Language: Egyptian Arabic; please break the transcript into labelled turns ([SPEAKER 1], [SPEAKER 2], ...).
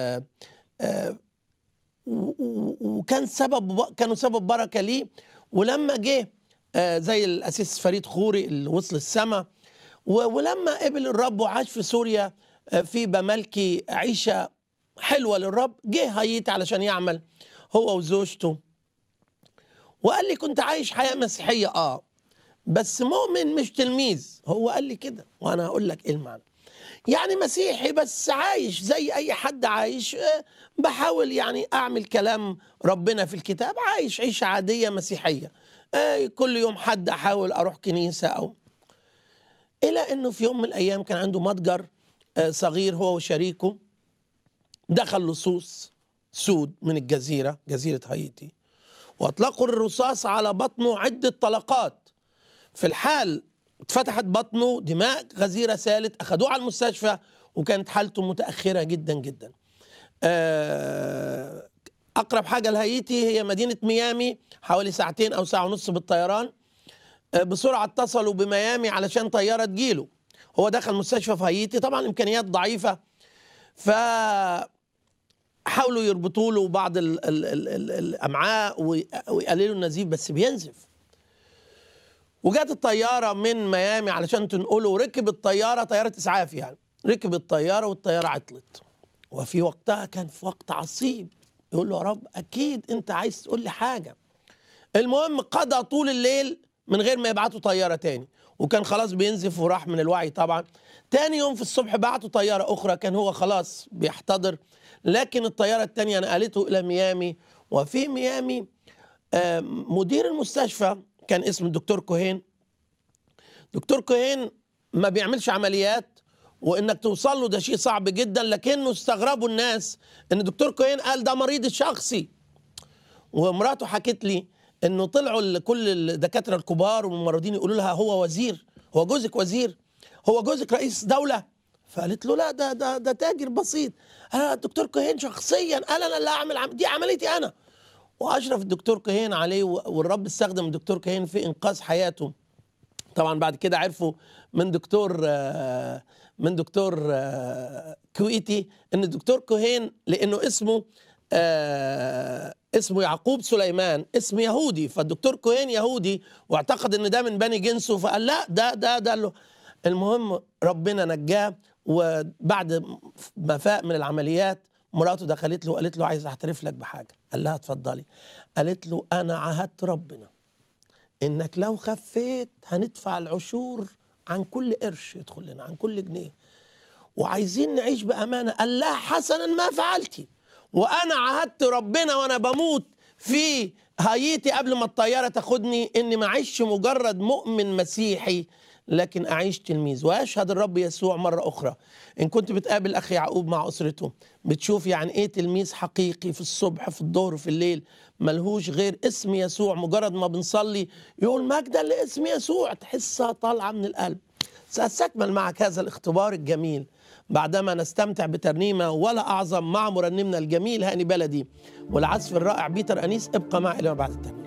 [SPEAKER 1] و- و- وكان سبب كانوا سبب بركه ليه ولما جه آه، زي الاسيس فريد خوري اللي وصل السماء ولما قبل الرب وعاش في سوريا آه، في بملكي عيشه حلوه للرب جه هايتي علشان يعمل هو وزوجته وقال لي كنت عايش حياه مسيحيه اه بس مؤمن مش تلميذ هو قال لي كده وانا هقول لك ايه المعنى يعني مسيحي بس عايش زي اي حد عايش آه، بحاول يعني اعمل كلام ربنا في الكتاب عايش عيشه عاديه مسيحيه آه، كل يوم حد احاول اروح كنيسه او الى انه في يوم من الايام كان عنده متجر آه، صغير هو وشريكه دخل لصوص سود من الجزيره جزيره هايتي واطلقوا الرصاص على بطنه عده طلقات في الحال اتفتحت بطنه دماء غزيره سالت اخدوه على المستشفى وكانت حالته متاخره جدا جدا آه، اقرب حاجه لهايتي هي مدينه ميامي حوالي ساعتين او ساعه ونص بالطيران آه، بسرعه اتصلوا بميامي علشان طياره تجيله هو دخل مستشفى في هايتي طبعا الامكانيات ضعيفه ف حاولوا يربطوا له بعض ال ال ال ال الامعاء وي- ويقللوا النزيف بس بينزف وجات الطياره من ميامي علشان تنقله وركب الطياره طياره اسعاف يعني ركب الطياره والطياره عطلت وفي وقتها كان في وقت عصيب يقول له يا رب اكيد انت عايز تقول لي حاجه المهم قضى طول الليل من غير ما يبعتوا طياره تاني وكان خلاص بينزف وراح من الوعي طبعا تاني يوم في الصبح بعتوا طياره اخرى كان هو خلاص بيحتضر لكن الطياره التانيه نقلته الى ميامي وفي ميامي آه، مدير المستشفى كان اسمه الدكتور كوهين دكتور كوهين ما بيعملش عمليات وانك توصل له ده شيء صعب جدا لكنه استغربوا الناس ان دكتور كوهين قال ده مريض الشخصي ومراته حكت لي انه طلعوا ال- كل الدكاتره الكبار والممرضين يقولوا لها هو وزير هو جوزك وزير هو جوزك رئيس دوله فقالت له لا ده ده ده تاجر بسيط انا الدكتور كوهين شخصيا قال انا اللي اعمل عم... دي عمليتي انا واشرف الدكتور كوهين عليه و- والرب استخدم الدكتور كوهين في انقاذ حياته طبعا بعد كده عرفوا من دكتور آه، من دكتور آه، كويتي ان الدكتور كوهين لانه اسمه آه، اسمه يعقوب سليمان اسم يهودي فالدكتور كوهين يهودي واعتقد ان ده من بني جنسه فقال لا ده ده ده له المهم ربنا نجاه وبعد ما فاق من العمليات مراته دخلت له وقالت له عايز اعترف لك بحاجه قال لها اتفضلي قالت له انا عهدت ربنا انك لو خفيت هندفع العشور عن كل قرش يدخل لنا عن كل جنيه وعايزين نعيش بامانه قال لها حسنا ما فعلتي وانا عهدت ربنا وانا بموت في هايتي قبل ما الطياره تاخدني اني ما اعيش مجرد مؤمن مسيحي لكن اعيش تلميذ واشهد الرب يسوع مره اخرى ان كنت بتقابل اخ يعقوب مع اسرته بتشوف يعني ايه تلميذ حقيقي في الصبح في الظهر في الليل ملهوش غير اسم يسوع مجرد ما بنصلي يقول مجدا لاسم يسوع تحسها طالعه من القلب سأستكمل معك هذا الاختبار الجميل بعدما نستمتع بترنيمة ولا أعظم مع مرنمنا الجميل هاني بلدي والعزف الرائع بيتر أنيس ابقى معي إلى بعد الترنيمة